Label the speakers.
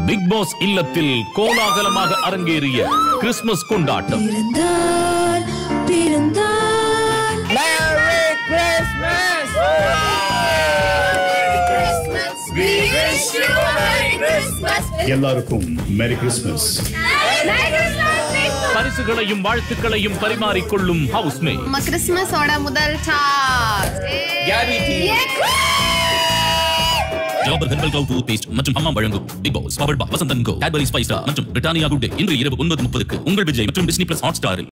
Speaker 1: big pass இல்லத்தில் கோலாகலமாக அரங்கேறிய Christmas கொண்டாட்டம்
Speaker 2: பிறந்தார் பிறந்தார்
Speaker 3: எல்லாருக்கும் மேரி கிறிஸ்மஸ்
Speaker 1: பரிசுகளையும் வாழ்த்துக்களையும் பரிமாறிக்கொள்ளும் ஹவுஸ்மேட்
Speaker 4: நம்ம கிறிஸ்துமஸோட முதல் டாஸ்
Speaker 1: ஜாபர் ஹெர்பல் கிளவுட் டூத் பேஸ்ட் மற்றும் அம்மா வழங்கும் பிக் பாஸ் பவர்ட் பா வசந்தன் கோ கேட்பரி ஸ்பைஸ் மற்றும் பிரிட்டானியா குட் டே இன்று இரவு ஒன்பது முப்பதுக்கு உங்கள் விஜய் மற்றும் டிஸ்னி பிளஸ் ஹாட் ஸ்டாரில்